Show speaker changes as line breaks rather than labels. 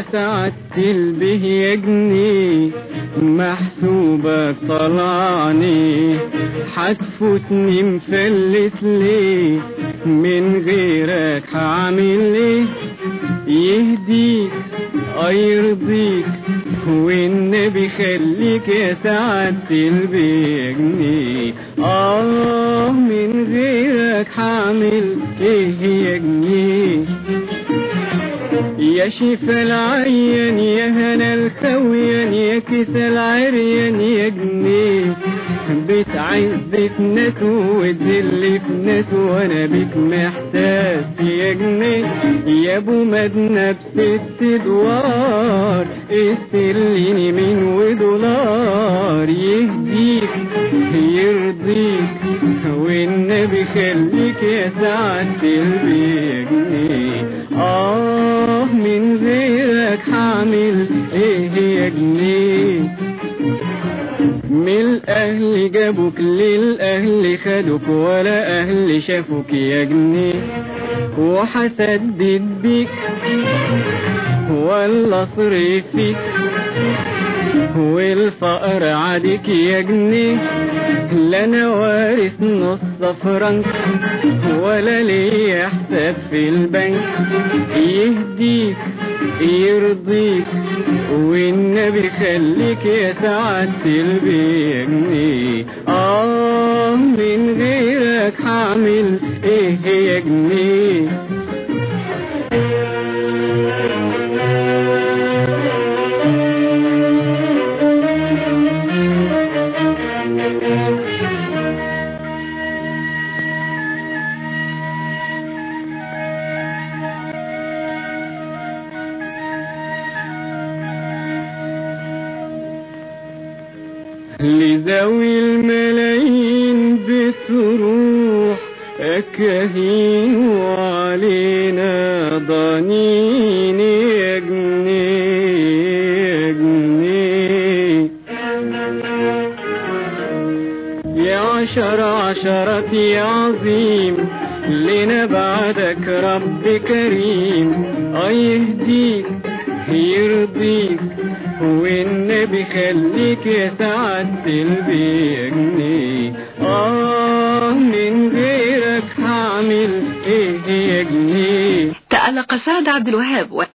سعدت البه يا جنيه محسوبك طلعني حتفوتني مفلس ليه من غيرك هعمل ايه يهديك اه يرضيك والنبي خليك يا سعادة البيجني اه من غيرك هعمل ايه يا جنيه يا شفا العيان يا هنا الخويان يا كيس العريان يا جنيه بتعزة ناس وتذل في ناس وانا بك محتاس يا جنيه يا ابو مدنى بست دوار استليني من ودولار يهديك يرضيك والنبي خليك يا سعادة البيجنيه اه من غيرك هعمل ايه يا جنيه من الاهل جابوك للاهل خدوك ولا اهل شافوك يا جنيه وحسدد بيك ولا صرف فيك والفقر عادك يا جنيه لا انا وارث نص فرنك ولا ليا حساب في البنك يهديك يرضيك والنبي خليك يا سعادة البيجني اه من غيرك هعمل ايه يا جنيه لذوي الملايين بتروح أكاهين وعلينا ضنين يا جنيه يا جنيه يا عشر عشرة يا عظيم لنا بعدك رب كريم اه يهديك يرضيك والنبي خليك يا سعادة البيجني اه من غيرك هعمل ايه يا جنيه
تألق سعد عبد الوهاب